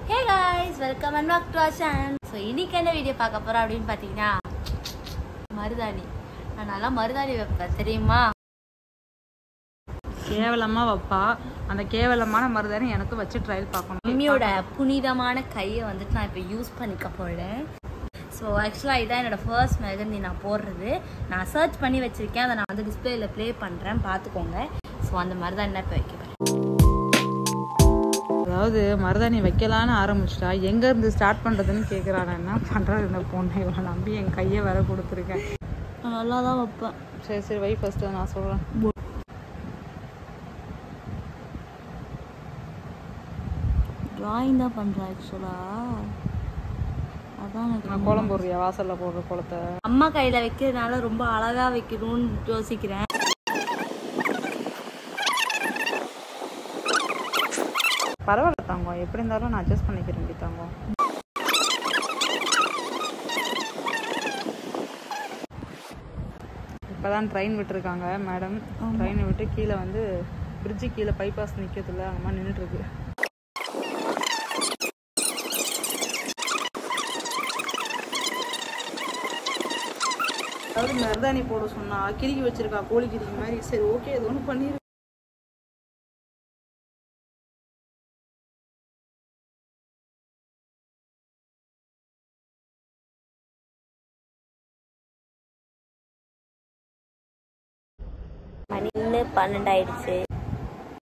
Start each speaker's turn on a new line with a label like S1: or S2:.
S1: hey guys welcome and back to our channel so இன்னைக்கு என்ன video பார்க்க போறோம் அப்படின்னு பார்த்தீங்கன்னா மருதாணி நான் நல்லா மருதாணி வைப்பேன் தெரியுமா
S2: கேவலமா வைப்பா அந்த கேவலமான மருதாணி எனக்கு வச்சு ட்ரையல் பார்க்கணும்
S1: மம்மியோட புனிதமான கையை வந்துட்டு நான் இப்போ யூஸ் பண்ணிக்க போறேன் ஸோ ஆக்சுவலாக இதான் என்னோட ஃபர்ஸ்ட் மெகந்தி நான் போடுறது நான் சர்ச் பண்ணி வச்சிருக்கேன் அதை நான் வந்து டிஸ்பிளேல ப்ளே பண்ணுறேன் பார்த்துக்கோங்க ஸோ அந்த மாதிரி தான் என்ன இப்போ வைக்க போறேன்
S2: அதாவது மருதாணி வைக்கலான்னு ஆரம்பிச்சிட்டா எங்க இருந்து ஸ்டார்ட் பண்றதுன்னு கேக்குறா நான் என்ன பண்றது இந்த பொண்ணை இவனை நம்பி என் கையை வேற கொடுத்துருக்கேன்
S1: நான் நல்லா தான் வைப்பேன்
S2: சரி சரி வை ஃபர்ஸ்ட் நான் சொல்றேன்
S1: ட்ராயிங் தான் பண்ணுறேன் ஆக்சுவலாக அதான் எனக்கு
S2: நான் கோலம் போடுறியா வாசல்ல போடுற கோலத்தை
S1: அம்மா கையில வைக்கிறதுனால ரொம்ப அழகா வைக்கணும்னு யோசிக்கிறேன்
S2: பரவாயில்ல தங்கம் எப்படி இருந்தாலும் நான் அட்ஜஸ்ட் பண்ணிக்கிறேன் டி தங்கம் இப்போதான் ட்ரெயின் விட்டுருக்காங்க மேடம் ட்ரெயினை விட்டு கீழே வந்து பிரிட்ஜு கீழே பைபாஸ் நிற்கிறதுல அம்மா நின்றுட்டு இருக்கு அதாவது மருதாணி போட சொன்னா கிறுக்கி வச்சிருக்கா கோழி கிறுக்கி மாதிரி சரி ஓகே இது ஒன்று பண்ணிரு
S1: மணி பன்னெண்டு ஆயிடுச்சு